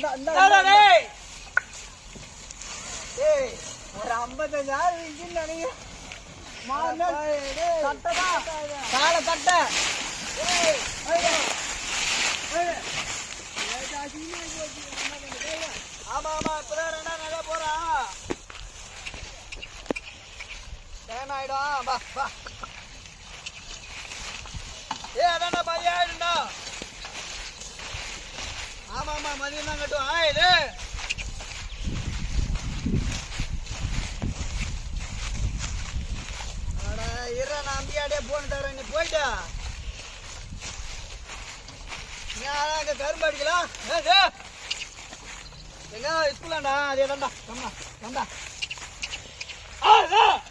இந்த இந்த என்னடா டேய்? ஏய் ஒரு ஐம்பத்தஞ்சாயிரம் இருக்குன்னு நினைக்கிறேன் மாலை கட்டடா காலை கட்ட ஏய், ஐயா. ஐயா. ஏடா, சீனி வாங்கி வச்சிருக்க, ஆமா ஆமா இப்பதான் ரெண்டா நல்லா போறான் டைம் ஆயிடும் வா வா ஏ அதான்டா பாதி ஆயிடும்டா ஆமா ஆமா மதியம் தான் கட்டும் ஆயிடு அட இரு நான் அம்பியாடே போன் தரேன் நீ போயிட்டா நீ அதான் இங்க கரும்பு அடிக்கலாம் ஏய், ஏய். எங்க ஸ்கூலாண்டா அதே தான்டா கம்மா கம்டா ஆ, ஆ.